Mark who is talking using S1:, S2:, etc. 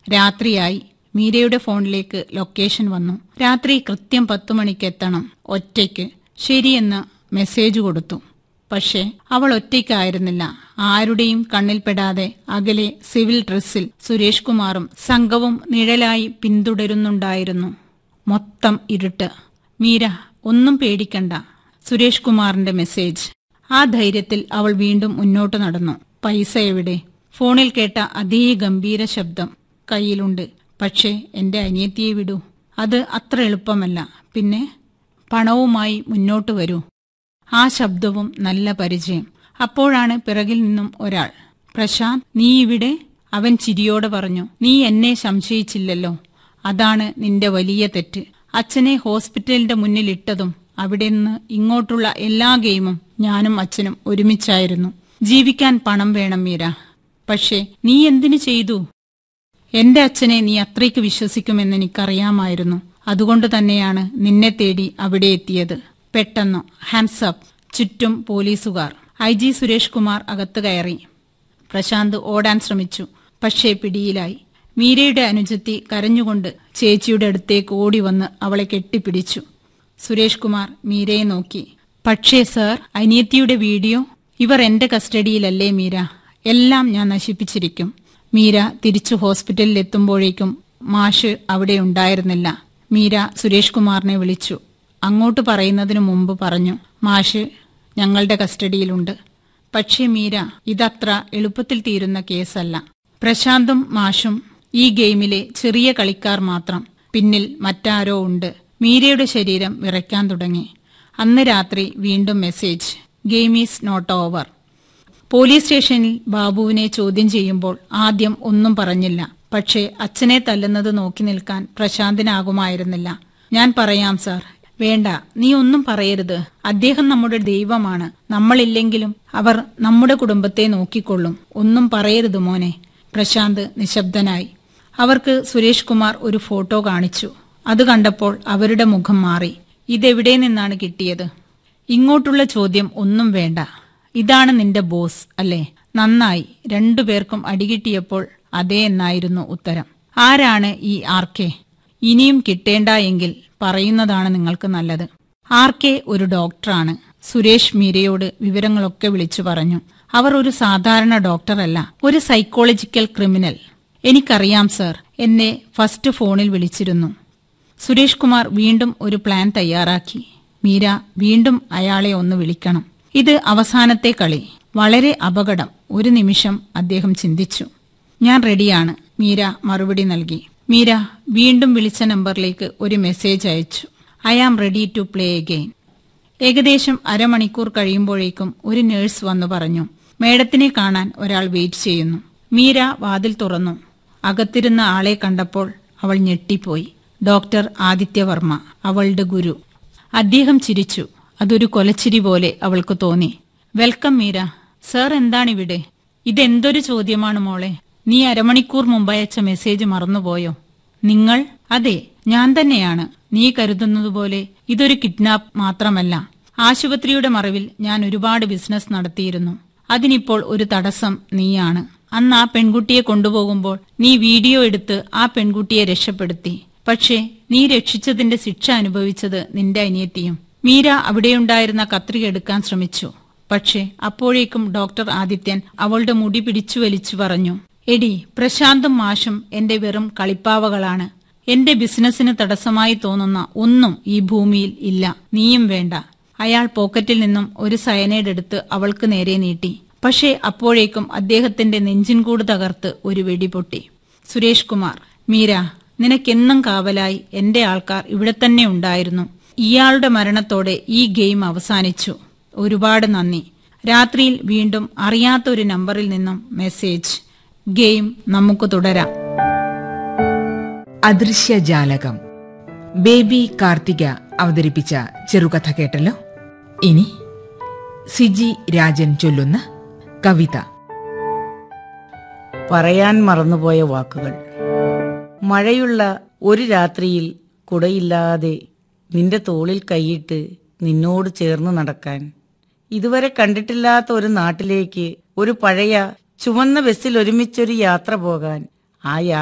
S1: രാത്രിയായി മീരയുടെ ഫോണിലേക്ക് ലൊക്കേഷൻ വന്നു രാത്രി കൃത്യം പത്തു മണിക്ക് എത്തണം ഒറ്റയ്ക്ക് ശരിയെന്ന് മെസ്സേജ് കൊടുത്തു പക്ഷേ അവൾ ഒറ്റയ്ക്കായിരുന്നില്ല ആരുടെയും കണ്ണിൽപ്പെടാതെ അകലെ സിവിൽ ഡ്രസ്സിൽ സുരേഷ് കുമാറും സംഘവും നിഴലായി പിന്തുടരുന്നുണ്ടായിരുന്നു മൊത്തം ഇരുട്ട് മീര ഒന്നും പേടിക്കണ്ട സുരേഷ് കുമാറിന്റെ മെസ്സേജ് ആ ധൈര്യത്തിൽ അവൾ വീണ്ടും മുന്നോട്ട് നടന്നു പൈസ എവിടെ ഫോണിൽ കേട്ട അതേ ഗംഭീര ശബ്ദം കയ്യിലുണ്ട് പക്ഷേ എന്റെ അനിയത്തിയെ വിടൂ അത് അത്ര എളുപ്പമല്ല പിന്നെ പണവുമായി മുന്നോട്ട് വരൂ ആ ശബ്ദവും നല്ല പരിചയം അപ്പോഴാണ് പിറകിൽ നിന്നും ഒരാൾ പ്രശാന്ത് നീ ഇവിടെ അവൻ ചിരിയോടെ പറഞ്ഞു നീ എന്നെ സംശയിച്ചില്ലല്ലോ അതാണ് നിന്റെ വലിയ തെറ്റ് അച്ഛനെ ഹോസ്പിറ്റലിന്റെ മുന്നിൽ ഇട്ടതും അവിടെ നിന്ന് ഇങ്ങോട്ടുള്ള എല്ലാ ഗെയിമും ഞാനും അച്ഛനും ഒരുമിച്ചായിരുന്നു ജീവിക്കാൻ പണം വേണം മീര പക്ഷേ നീ എന്തിനു ചെയ്തു എന്റെ അച്ഛനെ നീ അത്രയ്ക്ക് വിശ്വസിക്കുമെന്ന് എനിക്കറിയാമായിരുന്നു അതുകൊണ്ട് തന്നെയാണ് നിന്നെ തേടി അവിടെ എത്തിയത് പെട്ടെന്ന് ഹാൻഡ്സ് അപ്പ് ചുറ്റും പോലീസുകാർ ഐ ജി സുരേഷ് കുമാർ അകത്ത് കയറി പ്രശാന്ത് ഓടാൻ ശ്രമിച്ചു പക്ഷേ പിടിയിലായി മീരയുടെ അനുജത്തി കരഞ്ഞുകൊണ്ട് ചേച്ചിയുടെ അടുത്തേക്ക് ഓടി വന്ന് അവളെ കെട്ടിപ്പിടിച്ചു സുരേഷ് കുമാർ മീരയെ നോക്കി പക്ഷേ സർ അനിയത്തിയുടെ വീഡിയോ ഇവർ എന്റെ കസ്റ്റഡിയിലല്ലേ മീര എല്ലാം ഞാൻ നശിപ്പിച്ചിരിക്കും മീര തിരിച്ചു ഹോസ്പിറ്റലിൽ എത്തുമ്പോഴേക്കും മാഷ് അവിടെ ഉണ്ടായിരുന്നില്ല മീര സുരേഷ് കുമാറിനെ വിളിച്ചു അങ്ങോട്ട് പറയുന്നതിനു മുമ്പ് പറഞ്ഞു മാഷ് ഞങ്ങളുടെ കസ്റ്റഡിയിലുണ്ട് പക്ഷേ മീര ഇതത്ര എളുപ്പത്തിൽ തീരുന്ന കേസല്ല പ്രശാന്തും മാഷും ഈ ഗെയിമിലെ ചെറിയ കളിക്കാർ മാത്രം പിന്നിൽ മറ്റാരോ ഉണ്ട് മീരയുടെ ശരീരം വിറയ്ക്കാൻ തുടങ്ങി അന്ന് രാത്രി വീണ്ടും message game is not over police സ്റ്റേഷനിൽ ബാബുവിനെ ചോദ്യം ചെയ്യുമ്പോൾ ആദ്യം ഒന്നും പറഞ്ഞില്ല പക്ഷേ അച്ഛനെ തല്ലുന്നത് നോക്കി നിൽക്കാൻ പ്രശാന്തിനാകുമായിരുന്നില്ല ഞാൻ പറയാം സാർ വേണ്ട നീ ഒന്നും പറയരുത് അദ്ദേഹം നമ്മുടെ ദൈവമാണ് നമ്മളില്ലെങ്കിലും അവർ നമ്മുടെ കുടുംബത്തെ നോക്കിക്കൊള്ളും ഒന്നും പറയരുത് മോനെ പ്രശാന്ത് നിശബ്ദനായി അവർക്ക് സുരേഷ് കുമാർ ഒരു ഫോട്ടോ കാണിച്ചു അത് കണ്ടപ്പോൾ അവരുടെ മുഖം മാറി ഇതെവിടെ നിന്നാണ് കിട്ടിയത് ഇങ്ങോട്ടുള്ള ചോദ്യം ഒന്നും വേണ്ട ഇതാണ് നിന്റെ ബോസ് അല്ലേ നന്നായി രണ്ടുപേർക്കും അടികിട്ടിയപ്പോൾ അതേ എന്നായിരുന്നു ഉത്തരം ആരാണ് ഈ ആർ കെ ഇനിയും കിട്ടേണ്ട എങ്കിൽ പറയുന്നതാണ് നിങ്ങൾക്ക് നല്ലത് ആർ കെ ഒരു ഡോക്ടറാണ് സുരേഷ് മീരയോട് വിവരങ്ങളൊക്കെ വിളിച്ചു പറഞ്ഞു അവർ ഒരു സാധാരണ ഡോക്ടറല്ല ഒരു സൈക്കോളജിക്കൽ ക്രിമിനൽ എനിക്കറിയാം സർ എന്നെ ഫസ്റ്റ് ഫോണിൽ വിളിച്ചിരുന്നു സുരേഷ് കുമാർ വീണ്ടും ഒരു പ്ലാൻ തയ്യാറാക്കി മീര വീണ്ടും അയാളെ ഒന്ന് വിളിക്കണം ഇത് അവസാനത്തെ കളി വളരെ അപകടം ഒരു നിമിഷം അദ്ദേഹം ചിന്തിച്ചു ഞാൻ റെഡിയാണ് മീര മറുപടി നൽകി മീര വീണ്ടും വിളിച്ച നമ്പറിലേക്ക് ഒരു മെസ്സേജ് അയച്ചു I am ready to play again ഏകദേശം അരമണിക്കൂർ കഴിയുമ്പോഴേക്കും ഒരു നേഴ്സ് വന്നു പറഞ്ഞു മേഡത്തിനെ കാണാൻ ഒരാൾ വെയിറ്റ് ചെയ്യുന്നു മീര വാതിൽ തുറന്നു അകത്തിരുന്ന ആളെ കണ്ടപ്പോൾ അവൾ ഞെട്ടിപ്പോയി ഡോക്ടർ ആദിത്യവർമ്മ അവളുടെ ഗുരു അദ്ദേഹം ചിരിച്ചു അതൊരു കൊലച്ചിരി പോലെ അവൾക്ക് തോന്നി വെൽക്കം മീര സർ എന്താണിവിടെ ഇതെന്തൊരു ചോദ്യമാണ് മോളെ നീ അരമണിക്കൂർ മുമ്പ് അയച്ച മെസ്സേജ് മറന്നുപോയോ നിങ്ങൾ അതെ ഞാൻ തന്നെയാണ് നീ കരുതുന്നതുപോലെ ഇതൊരു കിഡ്നാപ്പ് മാത്രമല്ല ആശുപത്രിയുടെ മറവിൽ ഞാൻ ഒരുപാട് ബിസിനസ് നടത്തിയിരുന്നു അതിനിപ്പോൾ ഒരു തടസ്സം നീയാണ് അന്ന് ആ പെൺകുട്ടിയെ കൊണ്ടുപോകുമ്പോൾ നീ വീഡിയോ എടുത്ത് ആ പെൺകുട്ടിയെ രക്ഷപ്പെടുത്തി പക്ഷേ നീ രക്ഷിച്ചതിന്റെ ശിക്ഷ അനുഭവിച്ചത് നിന്റെ അനിയത്തിയും മീര അവിടെയുണ്ടായിരുന്ന കത്രിക എടുക്കാൻ ശ്രമിച്ചു പക്ഷേ അപ്പോഴേക്കും ഡോക്ടർ ആദിത്യൻ അവളുടെ മുടി പിടിച്ചു വലിച്ചു പറഞ്ഞു എടി പ്രശാന്തും മാഷും എന്റെ വെറും കളിപ്പാവകളാണ് എന്റെ ബിസിനസ്സിന് തടസ്സമായി തോന്നുന്ന ഒന്നും ഈ ഭൂമിയിൽ ഇല്ല നീയും വേണ്ട അയാൾ പോക്കറ്റിൽ നിന്നും ഒരു സയനൈഡ് എടുത്ത് അവൾക്ക് നേരെ നീട്ടി പക്ഷേ അപ്പോഴേക്കും അദ്ദേഹത്തിന്റെ നെഞ്ചിൻകൂട് തകർത്ത് ഒരു വെടി പൊട്ടി സുരേഷ് കുമാർ മീര നിനക്കെന്നും കാവലായി എന്റെ ആൾക്കാർ ഇവിടെ തന്നെ ഉണ്ടായിരുന്നു ഇയാളുടെ മരണത്തോടെ ഈ ഗെയിം അവസാനിച്ചു ഒരുപാട് നന്ദി രാത്രിയിൽ വീണ്ടും അറിയാത്ത ഒരു നമ്പറിൽ നിന്നും മെസ്സേജ് ഗെയിം നമുക്ക് തുടരാം
S2: അദൃശ്യജാലകം ബേബി കാർത്തിക അവതരിപ്പിച്ച ചെറുകഥ കേട്ടല്ലോ ഇനി സിജി രാജൻ ചൊല്ലുന്ന കവിത
S3: പറയാൻ മറന്നുപോയ വാക്കുകൾ മഴയുള്ള ഒരു രാത്രിയിൽ കുടയില്ലാതെ നിന്റെ തോളിൽ കൈയിട്ട് നിന്നോട് ചേർന്ന് നടക്കാൻ ഇതുവരെ കണ്ടിട്ടില്ലാത്ത ഒരു നാട്ടിലേക്ക് ഒരു പഴയ ചുവന്ന ബസ്സിൽ ഒരുമിച്ചൊരു യാത്ര പോകാൻ ആ